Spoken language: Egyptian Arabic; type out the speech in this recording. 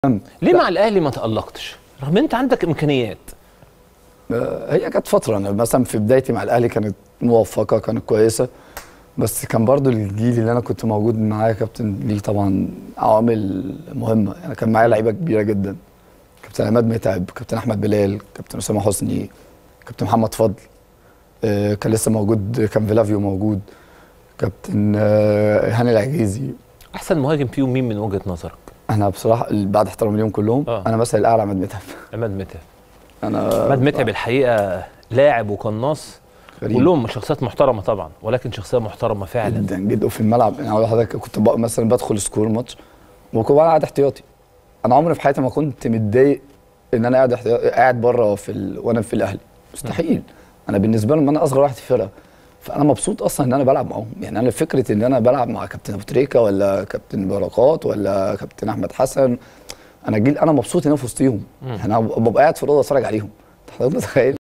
ليه مع الاهلي ما تالقتش رغم انت عندك امكانيات آه، هي كانت فتره انا مثلا في بدايتي مع الاهلي كانت موفقه كانت كويسه بس كان برضو الجيل اللي انا كنت موجود معاه كابتن ليه طبعا عوامل مهمه يعني كان معايا لعيبه كبيره جدا كابتن عماد متعب كابتن احمد بلال كابتن اسامه حسني كابتن محمد فضل آه، كان لسه موجود كان فيلافيو موجود كابتن آه، هاني العجيزي احسن مهاجم فيهم مين من وجهه نظرك انا بصراحه بعد احترامي ليهم كلهم آه. انا مثلا الاعلى عماد متعب عماد متعب انا عماد متعب الحقيقه لاعب وقناص غريب. كلهم شخصيات محترمه طبعا ولكن شخصيه محترمه فعلا جدا جدا وفي الملعب يعني اقول لحضرتك كنت بق- مثلا بدخل سكور ماتش وكنت بقى قاعد احتياطي انا عمري في حياتي ما كنت متضايق ان انا قاعد احتياطي قاعد بره في ال... وانا في الاهلي مستحيل انا بالنسبه لهم انا اصغر واحد في الفرقه فانا مبسوط اصلا ان انا بلعب معاهم يعني انا فكره ان انا بلعب مع كابتن ابو تريكه ولا كابتن بركات ولا كابتن احمد حسن انا جيل انا مبسوط ان انا في وسطيهم انا ببقى قاعد في الاوضه اتفرج عليهم حضرتك متخيل